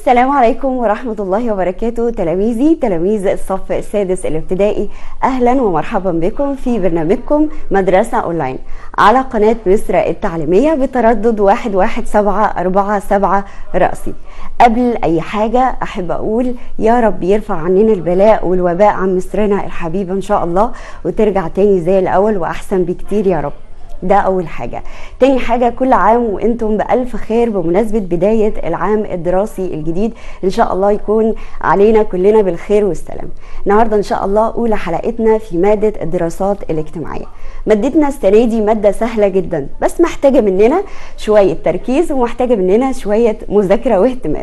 السلام عليكم ورحمة الله وبركاته تلاميذي تلاميذ الصف السادس الابتدائي أهلا ومرحبا بكم في برنامجكم مدرسة أونلاين على قناة مصر التعليمية بتردد 11747 رأسي قبل أي حاجة أحب أقول يا رب يرفع عننا البلاء والوباء عن مصرنا الحبيبة إن شاء الله وترجع تاني زي الأول وأحسن بكتير يا رب ده اول حاجة تاني حاجة كل عام وانتم بألف خير بمناسبة بداية العام الدراسي الجديد ان شاء الله يكون علينا كلنا بالخير والسلام النهاردة ان شاء الله اولى حلقتنا في مادة الدراسات الاجتماعية مادتنا السنة دي مادة سهلة جدا بس محتاجة مننا شوية تركيز ومحتاجة مننا شوية مذاكرة واهتمام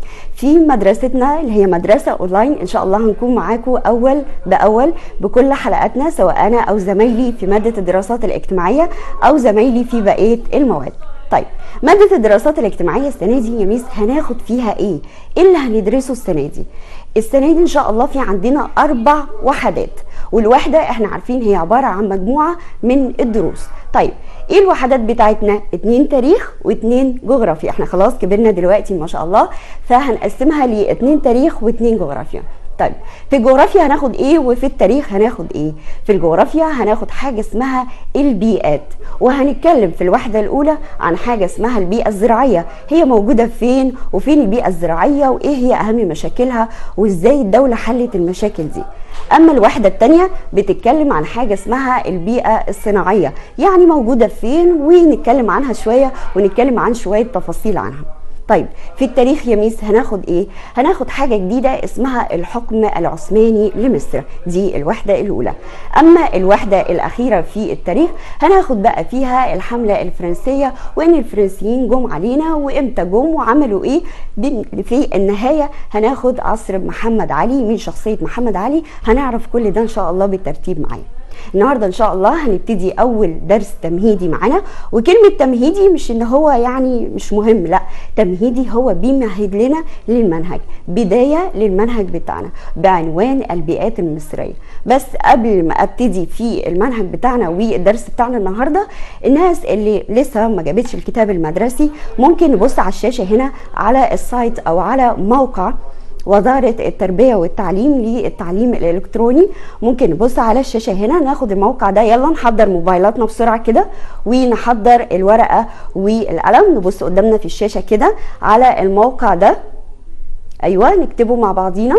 في مدرستنا اللي هي مدرسة اونلاين ان شاء الله هنكون معاكم اول باول بكل حلقاتنا سواء انا او زمايلي في مادة الدراسات الاجتماعية او زمايلي في بقية المواد طيب مادة الدراسات الاجتماعية السنة دي يا ميس هناخد فيها ايه؟ ايه اللي هندرسه السنة دي؟ السنة دي ان شاء الله في عندنا اربع وحدات والوحدة احنا عارفين هي عبارة عن مجموعة من الدروس طيب ايه الوحدات بتاعتنا اتنين تاريخ واتنين جغرافيا احنا خلاص كبرنا دلوقتي ما شاء الله فهنقسمها لاتنين تاريخ واتنين جغرافيا طيب في الجغرافيا هناخد ايه وفي التاريخ هناخد ايه في الجغرافيا هناخد حاجه اسمها البيئات وهنتكلم في الوحده الاولى عن حاجه اسمها البيئه الزراعيه هي موجوده فين وفين البيئه الزراعيه وايه هي اهم مشاكلها وازاي الدوله حلت المشاكل دي اما الوحده الثانيه بتتكلم عن حاجه اسمها البيئه الصناعيه يعني موجوده فين ونتكلم عنها شويه ونتكلم عن شويه تفاصيل عنها طيب في التاريخ يا ميس هناخد ايه هناخد حاجه جديده اسمها الحكم العثماني لمصر دي الوحده الاولى اما الوحده الاخيره في التاريخ هناخد بقى فيها الحمله الفرنسيه وان الفرنسيين جم علينا وامتى جم وعملوا ايه في النهايه هناخد عصر محمد علي من شخصيه محمد علي هنعرف كل ده ان شاء الله بالترتيب معايا النهارده ان شاء الله هنبتدي اول درس تمهيدي معانا وكلمه تمهيدي مش ان هو يعني مش مهم لا تمهيدي هو بيمهد لنا للمنهج بدايه للمنهج بتاعنا بعنوان البيئات المصريه بس قبل ما ابتدي في المنهج بتاعنا والدرس بتاعنا النهارده الناس اللي لسه ما جابتش الكتاب المدرسي ممكن نبص على الشاشه هنا على السايت او على موقع وزارة التربية والتعليم للتعليم الإلكتروني ممكن نبص على الشاشة هنا ناخد الموقع ده يلا نحضر موبايلاتنا بسرعة كده ونحضر الورقة والقلم نبص قدامنا في الشاشة كده على الموقع ده أيوة نكتبه مع بعضينا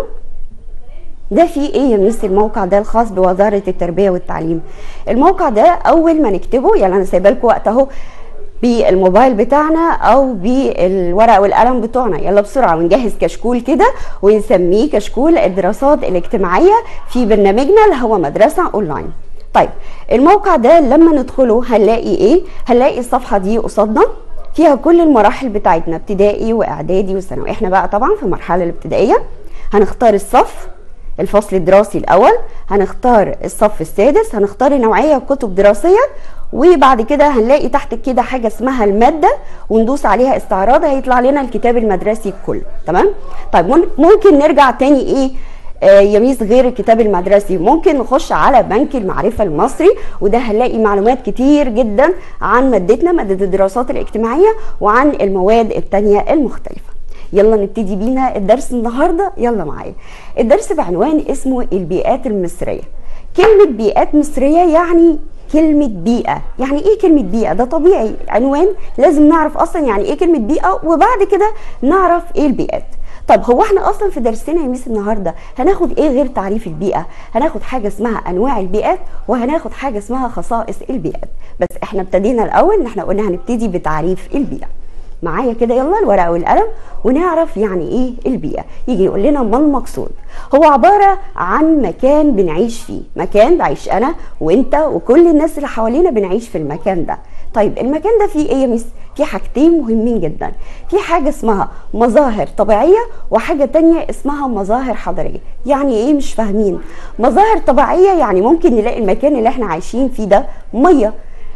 ده فيه ايه يا ميس الموقع ده الخاص بوزارة التربية والتعليم الموقع ده أول ما نكتبه يلا أنا سايبه لكم وقت أهو بالموبايل بتاعنا او بالورق والقلم بتوعنا يلا بسرعه ونجهز كشكول كده ونسميه كشكول الدراسات الاجتماعيه في برنامجنا اللي هو مدرسه اونلاين طيب الموقع ده لما ندخله هنلاقي ايه هنلاقي الصفحه دي قصادنا فيها كل المراحل بتاعتنا ابتدائي واعدادي وثانوي احنا بقى طبعا في المرحله الابتدائيه هنختار الصف الفصل الدراسي الاول هنختار الصف السادس هنختار نوعيه كتب دراسيه وبعد كده هنلاقي تحت كده حاجه اسمها الماده وندوس عليها استعراض هيطلع لنا الكتاب المدرسي كله تمام طيب ممكن نرجع تاني ايه آه يميز غير الكتاب المدرسي ممكن نخش على بنك المعرفة المصري وده هنلاقي معلومات كتير جدا عن مادتنا مادة الدراسات الاجتماعية وعن المواد التانية المختلفة يلا نبتدي بينا الدرس النهارده يلا معايا الدرس بعنوان اسمه البيئات المصريه كلمه بيئات مصريه يعني كلمة بيئة يعني ايه كلمة بيئة ده طبيعي عنوان لازم نعرف اصلا يعني ايه كلمة بيئة وبعد كده نعرف ايه البيئات طب هو احنا اصلا في درسنا يا ميس النهارده هناخد ايه غير تعريف البيئه هناخد حاجه اسمها انواع البيئات وهناخد حاجه اسمها خصائص البيئات بس احنا ابتدينا الاول ان احنا قلنا هنبتدي بتعريف البيئه معايا كده يلا الورقه والقلم ونعرف يعني ايه البيئه يجي يقول لنا ما المقصود هو عباره عن مكان بنعيش فيه مكان بعيش انا وانت وكل الناس اللي حوالينا بنعيش في المكان ده طيب المكان ده فيه ايه يا ميس في حاجتين مهمين جدا في حاجه اسمها مظاهر طبيعيه وحاجه تانية اسمها مظاهر حضاريه يعني ايه مش فاهمين مظاهر طبيعيه يعني ممكن نلاقي المكان اللي احنا عايشين فيه ده ميه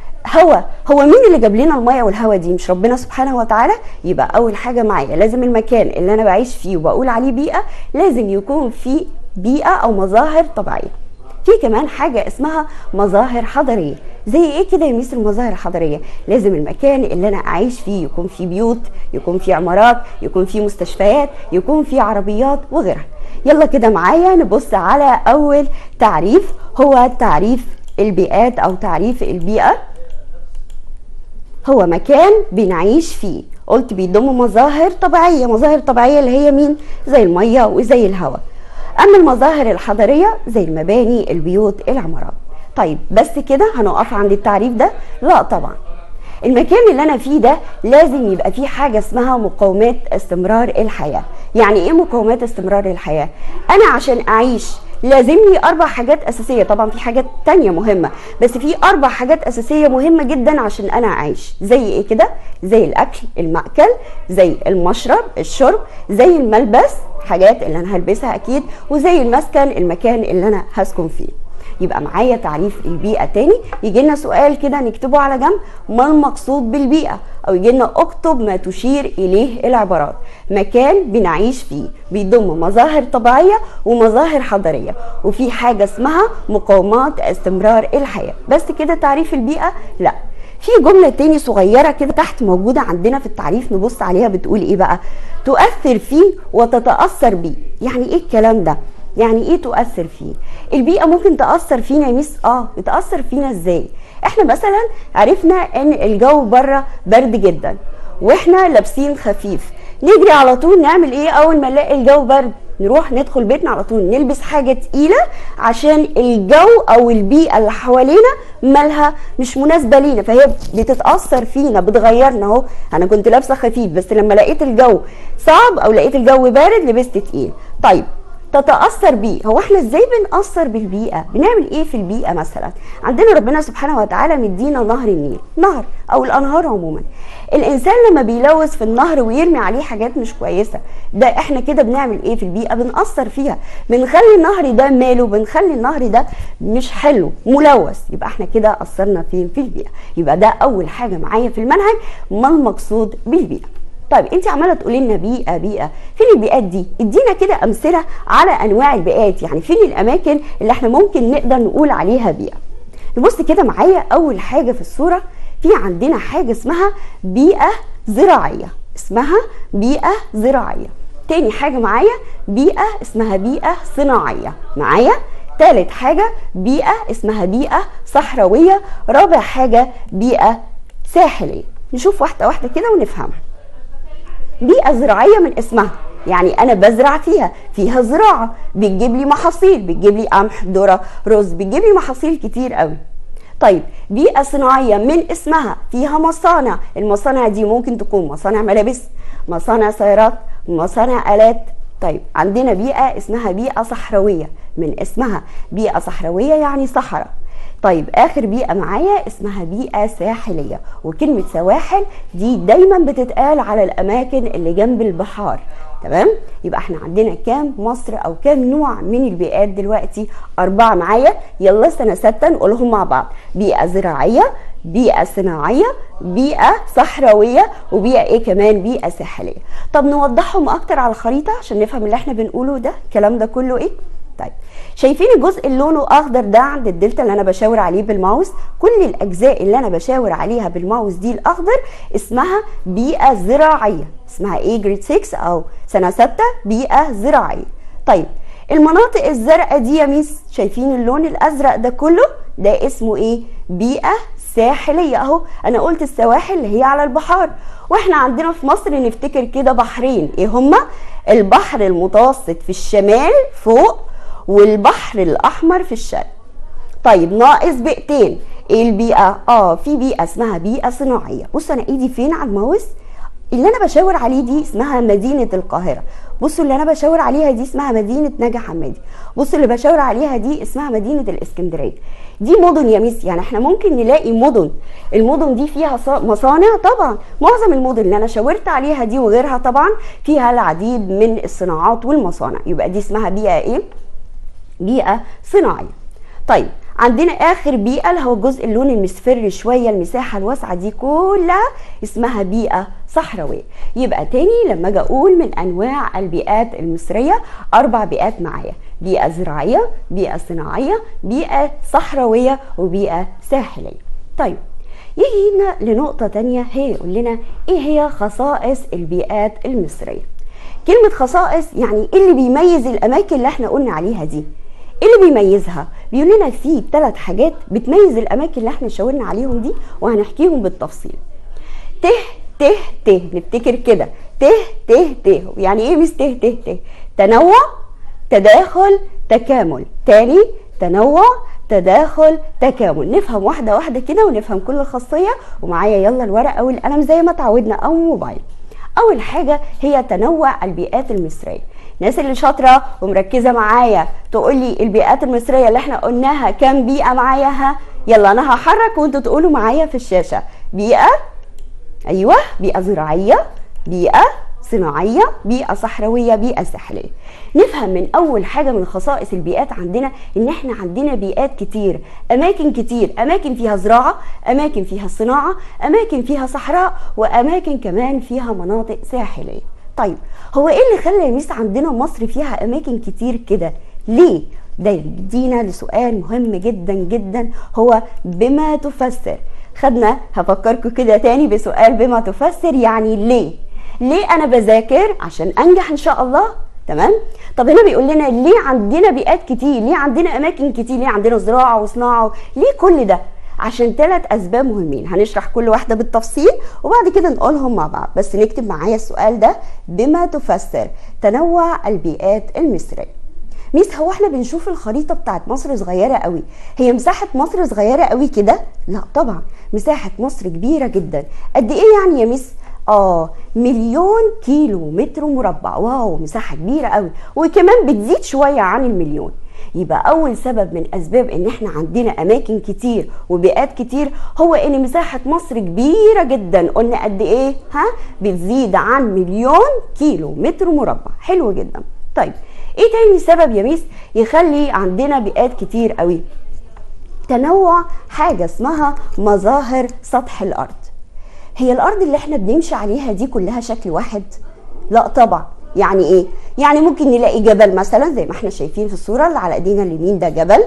هوا هو مين اللي جاب لنا الميه والهوا دي مش ربنا سبحانه وتعالى يبقى اول حاجه معايا لازم المكان اللي انا بعيش فيه وبقول عليه بيئه لازم يكون فيه بيئه او مظاهر طبيعيه في كمان حاجة اسمها مظاهر حضرية زي ايه كده يا ميس المظاهر الحضرية لازم المكان اللي انا اعيش فيه يكون فيه بيوت يكون فيه عمارات يكون فيه مستشفيات يكون فيه عربيات وغيرها يلا كده معايا نبص على اول تعريف هو تعريف البيئات او تعريف البيئة هو مكان بنعيش فيه قلت بيضم مظاهر طبيعية مظاهر طبيعية اللي هي مين زي المية وزي الهواء اما المظاهر الحضريه زي المباني البيوت العمارات طيب بس كده هنقف عند التعريف ده لا طبعا المكان اللي انا فيه ده لازم يبقى فيه حاجه اسمها مقومات استمرار الحياه يعني ايه مقومات استمرار الحياه انا عشان اعيش لازمني اربع حاجات اساسيه طبعا في حاجات تانية مهمه بس في اربع حاجات اساسيه مهمه جدا عشان انا اعيش زي ايه كده زي الاكل المأكل زي المشرب الشرب زي الملبس حاجات اللي انا هلبسها اكيد وزي المسكن المكان اللي انا هسكن فيه يبقى معايا تعريف البيئه تاني يجي لنا سؤال كده نكتبه على جنب ما المقصود بالبيئه او يجي لنا اكتب ما تشير اليه العبارات مكان بنعيش فيه بيضم مظاهر طبيعيه ومظاهر حضاريه وفي حاجه اسمها مقومات استمرار الحياه بس كده تعريف البيئه لا في جملة تاني صغيرة كده تحت موجودة عندنا في التعريف نبص عليها بتقول ايه بقى تؤثر فيه وتتأثر بيه يعني ايه الكلام ده يعني ايه تؤثر فيه البيئة ممكن تأثر فينا يا ميس اه بتأثر فينا ازاي احنا مثلا عرفنا ان الجو بره برد جدا واحنا لابسين خفيف نجري على طول نعمل ايه اول ما نلاقي الجو برد نروح ندخل بيتنا على طول نلبس حاجه تقيله عشان الجو او البيئه اللي حوالينا مالها مش مناسبه لينا فهي بتتاثر فينا بتغيرنا اهو انا كنت لابسه خفيف بس لما لقيت الجو صعب او لقيت الجو بارد لبست تقيل طيب تتاثر بيه هو احنا ازاي بنأثر بالبيئه بنعمل ايه في البيئه مثلا عندنا ربنا سبحانه وتعالى مدينا نهر النيل نهر او الانهار عموما الانسان لما بيلوث في النهر ويرمي عليه حاجات مش كويسه ده احنا كده بنعمل ايه في البيئه بنأثر فيها بنخلي النهر ده ماله بنخلي النهر ده مش حلو ملوث يبقى احنا كده اثرنا فين في البيئه يبقى ده اول حاجه معايا في المنهج ما المقصود بالبيئه طيب انت عماله تقولي لنا بيئه بيئه فين البيئات دي ادينا كده امثله على انواع البيئات يعني فين الاماكن اللي احنا ممكن نقدر نقول عليها بيئه نبص كده معايا اول حاجه في الصوره في عندنا حاجه اسمها بيئه زراعيه اسمها بيئه زراعيه تاني حاجه معايا بيئه اسمها بيئه صناعيه معايا تالت حاجه بيئه اسمها بيئه صحراويه رابع حاجه بيئه ساحليه نشوف واحده واحده كده ونفهمها بيئة زراعية من اسمها يعني انا بزرع فيها فيها زراعة بتجيب لي محاصيل بتجيب لي قمح ذرة رز بتجيب لي محاصيل كتير قوي طيب بيئة صناعية من اسمها فيها مصانع المصانع دي ممكن تكون مصانع ملابس مصانع سيارات مصانع آلات طيب عندنا بيئة اسمها بيئة صحراوية من اسمها بيئة صحراوية يعني صحراء طيب اخر بيئه معايا اسمها بيئه ساحليه وكلمه سواحل دي دايما بتتقال على الاماكن اللي جنب البحار تمام يبقى احنا عندنا كام مصر او كام نوع من البيئات دلوقتي اربعه معايا يلا سنه سته نقولهم مع بعض بيئه زراعيه بيئه صناعيه بيئه صحراويه وبيئه ايه كمان بيئه ساحليه طب نوضحهم اكتر على الخريطه عشان نفهم اللي احنا بنقوله ده الكلام ده كله ايه طيب شايفين الجزء اللي لونه اخضر ده عند الدلتا اللي انا بشاور عليه بالماوس كل الاجزاء اللي انا بشاور عليها بالماوس دي الاخضر اسمها بيئه زراعيه اسمها ايه جريد 6 او سنه 6 بيئه زراعيه طيب المناطق الزرقاء دي يا ميس شايفين اللون الازرق ده كله ده اسمه ايه بيئه ساحليه اهو انا قلت السواحل اللي هي على البحار واحنا عندنا في مصر نفتكر كده بحرين ايه هما البحر المتوسط في الشمال فوق والبحر الاحمر في الشرق طيب ناقص بيئتين ايه البيئه اه في بيئه اسمها بيئه صناعيه بص انا ايدي فين على الماوس اللي انا بشاور عليه دي اسمها مدينه القاهره بصوا اللي انا بشاور عليها دي اسمها مدينه نجا حمادي بصوا اللي بشاور عليها دي اسمها مدينه الاسكندريه دي مدن يا ميس يعني احنا ممكن نلاقي مدن المدن دي فيها مصانع طبعا معظم المدن اللي انا شاورت عليها دي وغيرها طبعا فيها العديد من الصناعات والمصانع يبقى دي اسمها بيئه ايه بيئه صناعيه طيب عندنا اخر بيئه اللي هو الجزء اللون المصفر شويه المساحه الواسعه دي كلها اسمها بيئه صحراويه يبقى تاني لما اجي اقول من انواع البيئات المصريه اربع بيئات معايا بيئه زراعيه بيئه صناعيه بيئه صحراويه وبيئه ساحليه طيب يجينا لنقطه تانية هي يقول لنا ايه هي خصائص البيئات المصريه كلمه خصائص يعني ايه اللي بيميز الاماكن اللي احنا قلنا عليها دي ايه اللي بيميزها بيقول لنا في ثلاث حاجات بتميز الاماكن اللي احنا شاورنا عليهم دي وهنحكيهم بالتفصيل ت ت ت نفتكر كده ت ت ت يعني ايه مش ت ت ت تنوع تداخل تكامل تاني تنوع تداخل تكامل نفهم واحده واحده كده ونفهم كل خاصيه ومعايا يلا الورق او القلم زي ما اتعودنا او موبايل اول حاجه هي تنوع البيئات المصريه الناس اللي شاطره ومركزه معايا تقول لي البيئات المصريه اللي احنا قلناها كام بيئه معايا ها يلا انا هحرك وانتوا تقولوا معايا في الشاشه بيئه ايوه بيئه زراعيه بيئه صناعيه بيئه صحراويه بيئه ساحليه نفهم من اول حاجه من خصائص البيئات عندنا ان احنا عندنا بيئات كتير اماكن كتير اماكن فيها زراعه اماكن فيها صناعه اماكن فيها صحراء واماكن كمان فيها مناطق ساحليه طيب هو ايه اللي خلى يا ميس عندنا مصر فيها اماكن كتير كده ليه ده يدينا لسؤال مهم جدا جدا هو بما تفسر خدنا هفكركم كده تاني بسؤال بما تفسر يعني ليه ليه انا بذاكر عشان انجح ان شاء الله تمام طب هنا بيقول لنا ليه عندنا بيئات كتير ليه عندنا اماكن كتير ليه عندنا زراعه وصناعه ليه كل ده عشان ثلاث اسباب مهمين هنشرح كل واحده بالتفصيل وبعد كده نقولهم مع بعض بس نكتب معايا السؤال ده بما تفسر تنوع البيئات المصريه ميس هو احنا بنشوف الخريطه بتاعت مصر صغيره قوي هي مساحه مصر صغيره قوي كده لا طبعا مساحه مصر كبيره جدا قد ايه يعني يا ميس اه مليون كيلو متر مربع واو مساحه كبيره قوي وكمان بتزيد شويه عن المليون يبقى اول سبب من اسباب ان احنا عندنا اماكن كتير وبيئات كتير هو ان مساحه مصر كبيره جدا قلنا قد ايه ها بتزيد عن مليون كيلو متر مربع حلو جدا طيب ايه تاني سبب يا ميس يخلي عندنا بيئات كتير قوي تنوع حاجه اسمها مظاهر سطح الارض هي الارض اللي احنا بنمشي عليها دي كلها شكل واحد لا طبعا يعني ايه يعني ممكن نلاقي جبل مثلا زي ما احنا شايفين في الصوره اللي على ايدينا اليمين ده جبل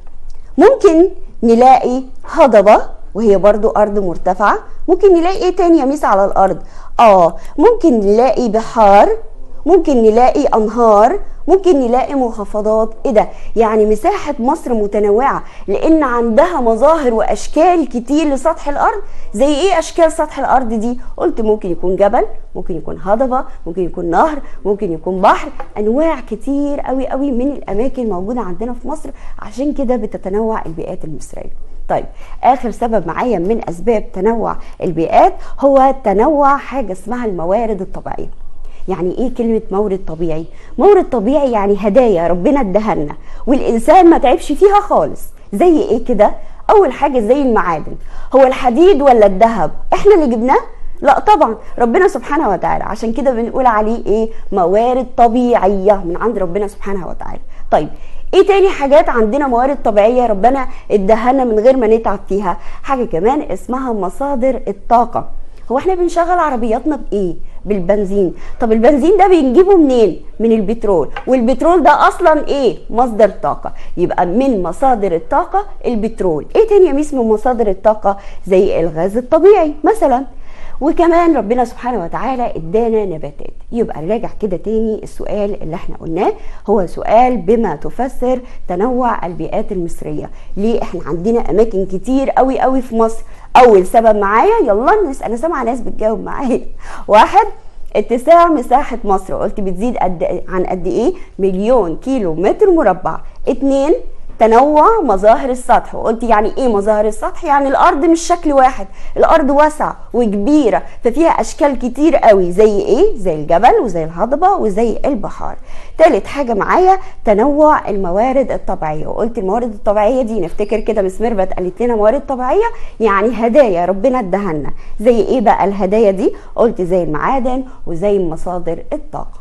ممكن نلاقي هضبه وهي برضو ارض مرتفعه ممكن نلاقي ايه تاني يا ميس على الارض اه ممكن نلاقي بحار ممكن نلاقي انهار ممكن نلاقي منخفضات ايه ده يعني مساحه مصر متنوعه لان عندها مظاهر واشكال كتير لسطح الارض زي ايه اشكال سطح الارض دي قلت ممكن يكون جبل ممكن يكون هضبه ممكن يكون نهر ممكن يكون بحر انواع كتير قوي قوي من الاماكن موجوده عندنا في مصر عشان كده بتتنوع البيئات المصريه طيب اخر سبب معايا من اسباب تنوع البيئات هو تنوع حاجه اسمها الموارد الطبيعيه يعني ايه كلمه مورد طبيعي مورد طبيعي يعني هدايا ربنا اداها لنا والانسان ما تعبش فيها خالص زي ايه كده اول حاجه زي المعادن هو الحديد ولا الذهب احنا اللي جبناه لا طبعا ربنا سبحانه وتعالى عشان كده بنقول عليه ايه موارد طبيعيه من عند ربنا سبحانه وتعالى طيب ايه تاني حاجات عندنا موارد طبيعيه ربنا اداها لنا من غير ما نتعب فيها حاجه كمان اسمها مصادر الطاقه هو احنا بنشغل عربياتنا بايه بالبنزين طب البنزين ده بنجيبه منين من البترول والبترول ده اصلا ايه مصدر طاقه يبقى من مصادر الطاقه البترول ايه تاني يا ميس من مصادر الطاقه زي الغاز الطبيعي مثلا وكمان ربنا سبحانه وتعالى ادانا نباتات يبقى راجع كده تاني السؤال اللي احنا قلناه هو سؤال بما تفسر تنوع البيئات المصريه ليه احنا عندنا اماكن كتير قوي قوي في مصر اول سبب معايا يلا نس انا سامعه ناس بتجاوب معايا واحد اتساع مساحة مصر قلت بتزيد قد عن قد ايه مليون كيلو متر مربع اتنين تنوع مظاهر السطح وقلت يعني ايه مظاهر السطح يعني الارض مش شكل واحد الارض واسعه وكبيره ففيها اشكال كتير قوي زي ايه زي الجبل وزي الهضبه وزي البحار تالت حاجه معايا تنوع الموارد الطبيعيه وقلت الموارد الطبيعيه دي نفتكر كده مس ميرفت قالت لنا موارد طبيعيه يعني هدايا ربنا اداها لنا زي ايه بقى الهدايا دي قلت زي المعادن وزي مصادر الطاقه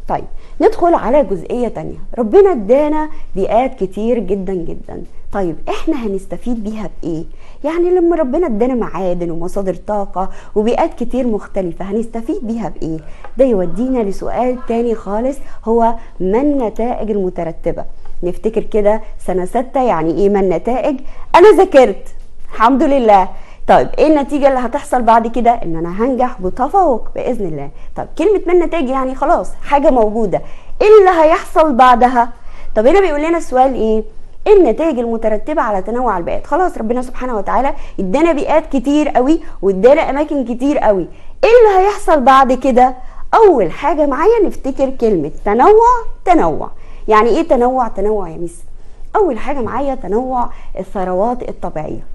طيب ندخل على جزئية تانية ربنا ادانا بيئات كتير جدا جدا طيب احنا هنستفيد بيها بايه يعني لما ربنا ادانا معادن ومصادر طاقة وبيئات كتير مختلفة هنستفيد بيها بايه ده يودينا لسؤال تاني خالص هو ما النتائج المترتبة نفتكر كده سنة ستة يعني ايه ما النتائج انا ذاكرت الحمد لله طيب ايه النتيجه اللي هتحصل بعد كده ان انا هنجح بتفوق باذن الله طب كلمه من نتائج يعني خلاص حاجه موجوده ايه اللي هيحصل بعدها طب هنا بيقول لنا السؤال ايه ايه النتائج المترتبه على تنوع البيئات خلاص ربنا سبحانه وتعالى ادانا بيئات كتير قوي وادانا اماكن كتير قوي ايه اللي هيحصل بعد كده اول حاجه معايا نفتكر كلمه تنوع تنوع يعني ايه تنوع تنوع يا ميس اول حاجه معايا تنوع الثروات الطبيعيه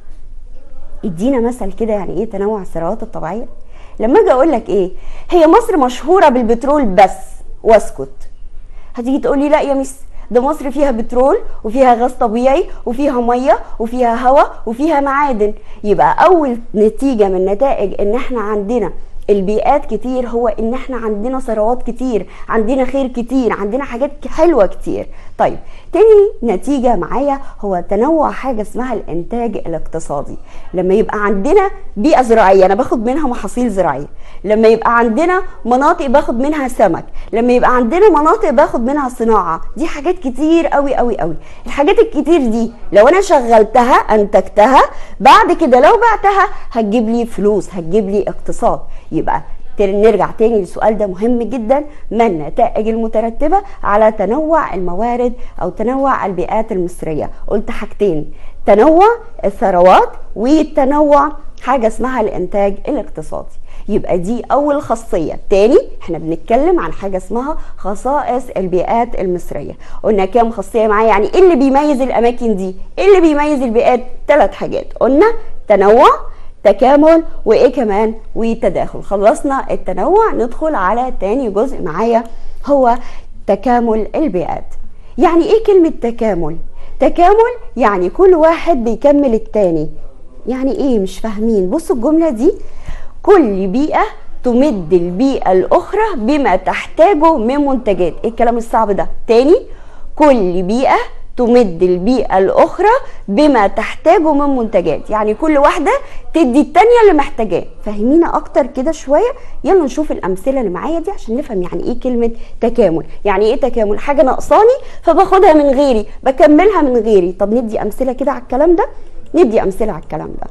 ادينا مثل كده يعني ايه تنوع الثروات الطبيعيه لما اجي اقول لك ايه هي مصر مشهوره بالبترول بس واسكت هتيجي تقول لي لا يا مس ده مصر فيها بترول وفيها غاز طبيعي وفيها ميه وفيها هواء وفيها معادن يبقى اول نتيجه من نتائج ان احنا عندنا البيئات كتير هو ان احنا عندنا ثروات كتير عندنا خير كتير عندنا حاجات حلوه كتير طيب تاني نتيجة معايا هو تنوع حاجة اسمها الانتاج الاقتصادي لما يبقى عندنا بيئة زراعية انا باخد منها محاصيل زراعية لما يبقى عندنا مناطق باخد منها سمك لما يبقى عندنا مناطق باخد منها صناعة دي حاجات كتير قوي قوي قوي الحاجات الكتير دي لو انا شغلتها انتجتها بعد كده لو بعتها هتجيب لي فلوس هتجيب لي اقتصاد يبقى نرجع تاني للسؤال ده مهم جدا ما النتائج المترتبة على تنوع الموارد أو تنوع البيئات المصرية قلت حاجتين تنوع الثروات والتنوع حاجة اسمها الإنتاج الاقتصادي يبقى دي أول خاصية تاني احنا بنتكلم عن حاجة اسمها خصائص البيئات المصرية قلنا كام خاصية معايا يعني ايه اللي بيميز الأماكن دي ايه اللي بيميز البيئات ثلاث حاجات قلنا تنوع تكامل وايه كمان وتداخل خلصنا التنوع ندخل على تاني جزء معايا هو تكامل البيئات يعني ايه كلمة تكامل تكامل يعني كل واحد بيكمل التاني يعني ايه مش فاهمين بصوا الجملة دي كل بيئة تمد البيئة الأخرى بما تحتاجه من منتجات ايه الكلام الصعب ده تاني كل بيئة تمد البيئة الأخرى بما تحتاجه من منتجات يعني كل واحدة تدي التانية اللي محتاجاه فهمينا أكتر كده شوية يلا نشوف الأمثلة اللي معايا دي عشان نفهم يعني إيه كلمة تكامل يعني إيه تكامل حاجة ناقصاني فباخدها من غيري بكملها من غيري طب ندي أمثلة كده على الكلام ده ندي أمثلة على الكلام ده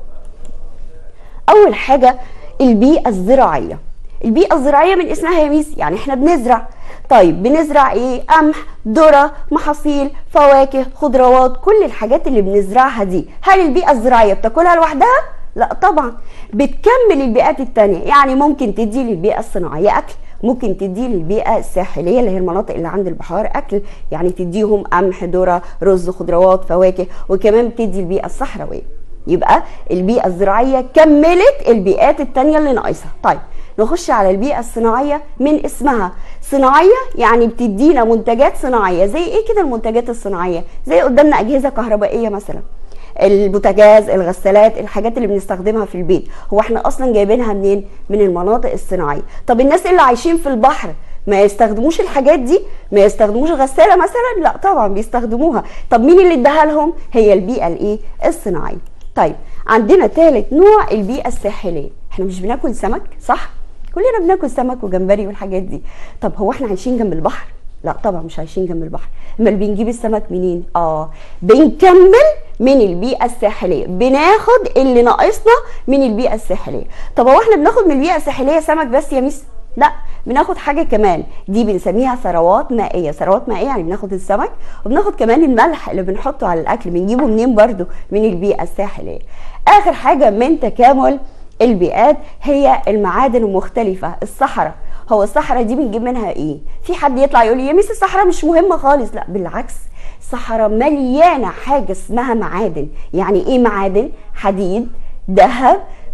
أول حاجة البيئة الزراعية البيئة الزراعية من اسمها يا ميس يعني احنا بنزرع طيب بنزرع ايه قمح ذره محاصيل فواكه خضروات كل الحاجات اللي بنزرعها دي هل البيئه الزراعيه بتاكلها لوحدها لا طبعا بتكمل البيئات التانية يعني ممكن تدي للبيئة الصناعية أكل ممكن تدي للبيئة الساحلية اللي هي المناطق اللي عند البحار أكل يعني تديهم قمح ذرة رز خضروات فواكه وكمان بتدي البيئة الصحراوية يبقى البيئة الزراعية كملت البيئات التانية اللي ناقصة طيب نخش على البيئة الصناعية من اسمها صناعية يعني بتدينا منتجات صناعية زي ايه كده المنتجات الصناعية زي قدامنا أجهزة كهربائية مثلا البوتاجاز الغسالات الحاجات اللي بنستخدمها في البيت هو احنا اصلا جايبينها منين من المناطق الصناعيه طب الناس اللي عايشين في البحر ما يستخدموش الحاجات دي ما يستخدموش غساله مثلا لا طبعا بيستخدموها طب مين اللي اداها لهم هي البيئه الايه الصناعيه طيب عندنا ثالث نوع البيئه الساحليه احنا مش بناكل سمك صح كلنا بناكل سمك وجمبري والحاجات دي طب هو احنا عايشين جنب البحر لا طبعا مش عايشين جنب البحر امال بنجيب السمك منين اه بنكمل من البيئه الساحليه بناخد اللي ناقصنا من البيئه الساحليه طب هو احنا بناخد من البيئه الساحليه سمك بس يا ميس لا بناخد حاجه كمان دي بنسميها ثروات مائيه ثروات مائيه يعني بناخد السمك وبناخد كمان الملح اللي بنحطه على الاكل بنجيبه منين برضو من البيئه الساحليه اخر حاجه من تكامل البيئات هي المعادن المختلفة الصحراء هو الصحراء دي بنجيب منها ايه في حد يطلع يقول لي يا ميس الصحراء مش مهمة خالص لا بالعكس الصحراء مليانة حاجة اسمها معادن يعني ايه معادن حديد ذهب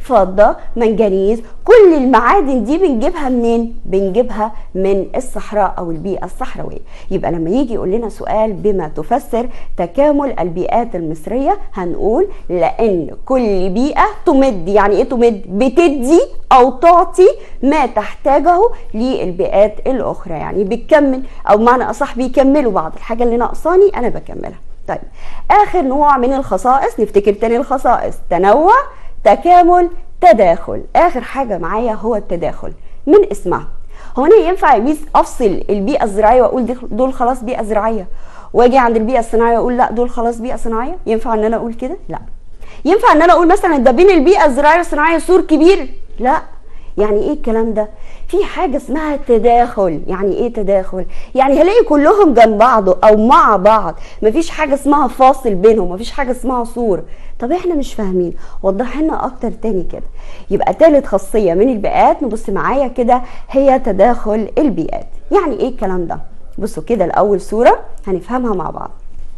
فضه منجنيز كل المعادن دي بنجيبها منين بنجيبها من الصحراء او البيئه الصحراويه يبقى لما يجي يقول لنا سؤال بما تفسر تكامل البيئات المصريه هنقول لان كل بيئه تمد يعني ايه تمد بتدي او تعطي ما تحتاجه للبيئات الاخرى يعني بتكمل او معنى اصح بيكملوا بعض الحاجه اللي ناقصاني انا بكملها طيب اخر نوع من الخصائص نفتكر تاني الخصائص تنوع تكامل تداخل اخر حاجه معايا هو التداخل من اسمها هو انا ينفع يا افصل البيئه الزراعيه واقول دول خلاص بيئه زراعيه واجي عند البيئه الصناعيه واقول لا دول خلاص بيئه صناعيه ينفع ان انا اقول كده لا ينفع ان انا اقول مثلا ده بين البيئه الزراعيه والصناعيه سور كبير لا يعني ايه الكلام ده في حاجه اسمها تداخل يعني ايه تداخل يعني هلاقي كلهم جنب بعض او مع بعض مفيش حاجه اسمها فاصل بينهم مفيش حاجه اسمها سور طب احنا مش فاهمين وضح لنا اكتر تاني كده يبقى تالت خاصيه من البيئات نبص معايا كده هي تداخل البيئات يعني ايه الكلام ده بصوا كده الاول صوره هنفهمها مع بعض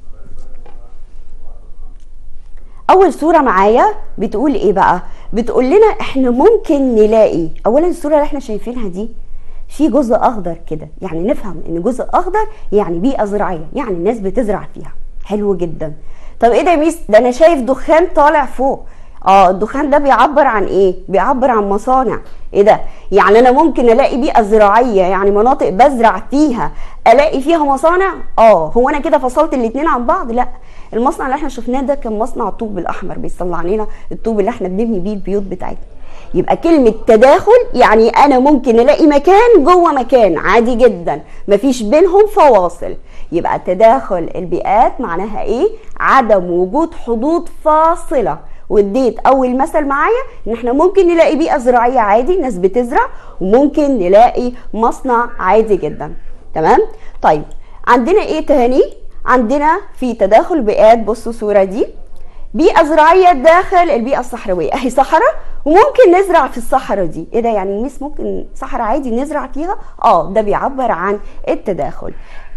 اول صوره معايا بتقول ايه بقى بتقول لنا احنا ممكن نلاقي اولا الصوره اللي احنا شايفينها دي في جزء اخضر كده يعني نفهم ان جزء اخضر يعني بيئه زراعيه يعني الناس بتزرع فيها حلو جدا طب ايه ده يا ميس ده انا شايف دخان طالع فوق اه الدخان ده بيعبر عن ايه بيعبر عن مصانع ايه ده يعني انا ممكن الاقي بيئه زراعيه يعني مناطق بزرع فيها الاقي فيها مصانع اه هو انا كده فصلت الاثنين عن بعض لا المصنع اللي احنا شفناه ده كان مصنع طوب الاحمر بيصنع علينا الطوب اللي احنا بنبني بيه البيوت بتاعتنا يبقى كلمة تداخل يعني أنا ممكن ألاقي مكان جوه مكان عادي جدا مفيش بينهم فواصل يبقى تداخل البيئات معناها إيه؟ عدم وجود حدود فاصلة واديت اول مثل معايا ان احنا ممكن نلاقي بيئه زراعيه عادي ناس بتزرع وممكن نلاقي مصنع عادي جدا تمام طيب عندنا ايه تاني عندنا في تداخل بيئات بصوا الصوره دي بيئه زراعيه داخل البيئه الصحراويه اهي صحراء وممكن نزرع في الصحراء دي ايه ده يعني ميس ممكن صحراء عادي نزرع فيها اه ده بيعبر عن التداخل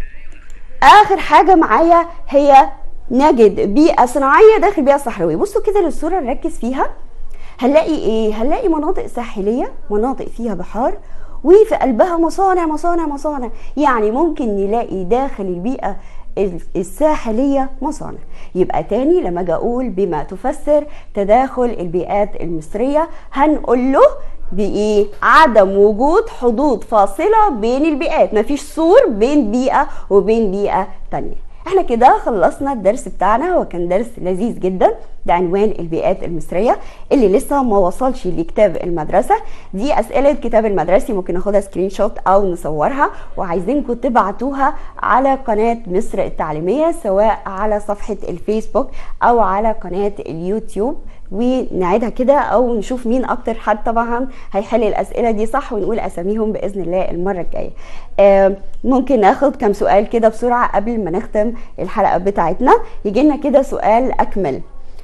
اخر حاجه معايا هي نجد بيئه صناعيه داخل بيئه صحراويه بصوا كده للصوره نركز فيها هنلاقي ايه هنلاقي مناطق ساحليه مناطق فيها بحار وفي قلبها مصانع مصانع مصانع يعني ممكن نلاقي داخل البيئه الساحلية مصانع يبقى تاني لما اجي اقول بما تفسر تداخل البيئات المصرية هنقول له بايه عدم وجود حدود فاصلة بين البيئات مفيش سور بين بيئة وبين بيئة تانية احنا كده خلصنا الدرس بتاعنا وكان درس لذيذ جدا بعنوان البيئات المصرية اللي لسه ما وصلش لكتاب المدرسة دي اسئلة كتاب المدرسي ممكن ناخدها سكرين شوت او نصورها وعايزينكم تبعتوها على قناة مصر التعليمية سواء على صفحة الفيسبوك او على قناة اليوتيوب ونعيدها كده او نشوف مين اكتر حد طبعا هيحل الاسئله دي صح ونقول اساميهم باذن الله المره الجايه آه ممكن ناخد كم سؤال كده بسرعه قبل ما نختم الحلقه بتاعتنا يجي لنا كده سؤال اكمل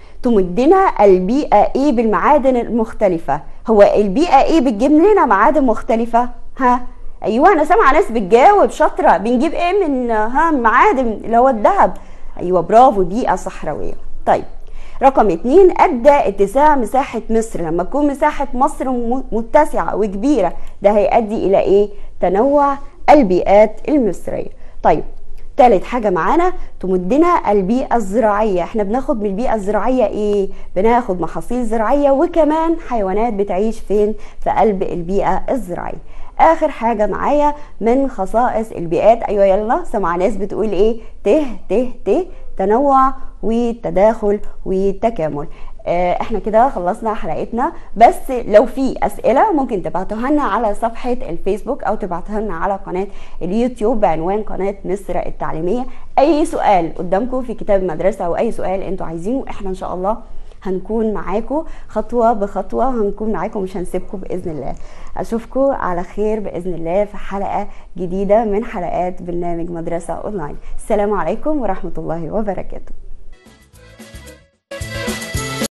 تمدنا البيئه ايه بالمعادن المختلفه هو البيئه ايه بتجيب لنا معادن مختلفه ها ايوه انا سامعه ناس بتجاوب شاطره بنجيب ايه من ها معادن اللي هو الذهب ايوه برافو بيئه صحراويه طيب رقم اتنين ادى اتساع مساحة مصر لما تكون مساحة مصر متسعة وكبيرة ده هيؤدي الى ايه تنوع البيئات المصرية طيب تالت حاجة معانا تمدنا البيئة الزراعية احنا بناخد من البيئة الزراعية ايه بناخد محاصيل زراعية وكمان حيوانات بتعيش فين في قلب البيئة الزراعية اخر حاجة معايا من خصائص البيئات ايوه يلا سمع ناس بتقول ايه ته ته ته تنوع والتداخل والتكامل آه، احنا كده خلصنا حلقتنا بس لو في اسئله ممكن تبعتوها لنا على صفحه الفيسبوك او تبعتوها لنا على قناه اليوتيوب بعنوان قناه مصر التعليميه اي سؤال قدامكم في كتاب المدرسه او اي سؤال انتوا عايزينه احنا ان شاء الله هنكون معاكم خطوه بخطوه هنكون معاكم مش هنسيبكم باذن الله اشوفكم على خير باذن الله في حلقه جديده من حلقات برنامج مدرسه اونلاين السلام عليكم ورحمه الله وبركاته